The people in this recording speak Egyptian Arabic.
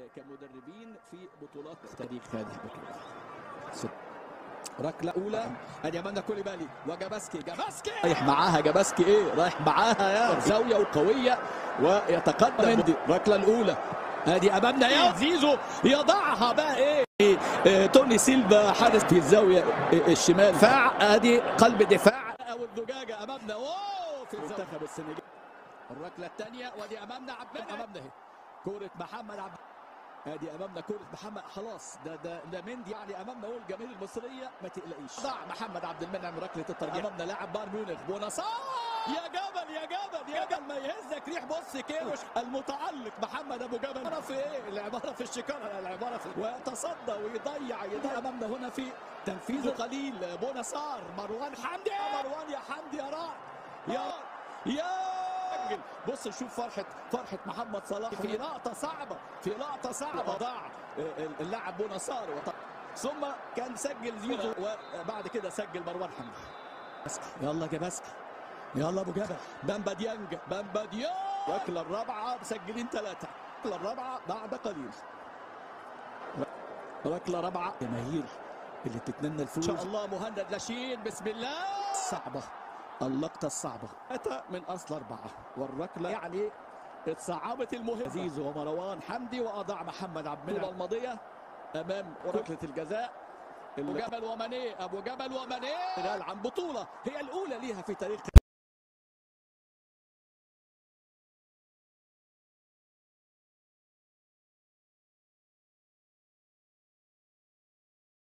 كمدربين في بطولات تاريخ هذه البطولة ست- ركلة أولى أدي أمامنا كوليبالي وجاباسكي جاباسكي رايح معاها جاباسكي إيه رايح معاها يا زاوية وقوية ويتقدم مندي الركلة الأولى ادي امامنا يا زيزو يضعها بقى ايه إيه، توني سيلفا حارس في الزاويه إيه، الشمال دفاع ادي قلب دفاع او الزجاجه امامنا واو في منتخب السنغال الركله الثانيه وادي امامنا عبد امامنا اهي كوره محمد عبد ادي امامنا كوره محمد خلاص ده ده ده مندي يعني امامنا هو الجماهير المصريه ما تقلقيش ضاع محمد عبد المنعم ركله الترجيح امامنا لاعب بايرن ميونخ بونصار يا جبل يا جبل يا جبل ما يهزك ريح بص كيروش المتالق محمد ابو جبل العباره في ايه العباره في الشكاره العباره في ويتصدى ويضيع يضيع امامنا هنا في تنفيذ قليل بونصار مروان حمدي مروان يا حمدي يا راع يا يا سجل بص شوف فرحة فرحة محمد صلاح في لقطة صعبة في لقطة صعبة ضاع اللاعب بونصار وط- ثم كان سجل زيزو وبعد كده سجل مروان حمدي يلا جاباسكي يلا ابو جبل بامبا ديانج بامبا ديانج الركلة الرابعة مسجلين ثلاثة الركلة الرابعة بعد قليل ركلة رابعة جماهير اللي بتتمنى الفوز ان شاء الله مهند لاشين بسم الله صعبة اللقطة الصعبة أتى من أصل أربعة والركلة يعني اتصعبت المهمة عزيز ومروان حمدي وأضاع محمد عبد المنعم الماضية أمام ركلة الجزاء أبو جبل وماني أبو جبل وماني عن بطولة هي الأولى ليها في تاريخ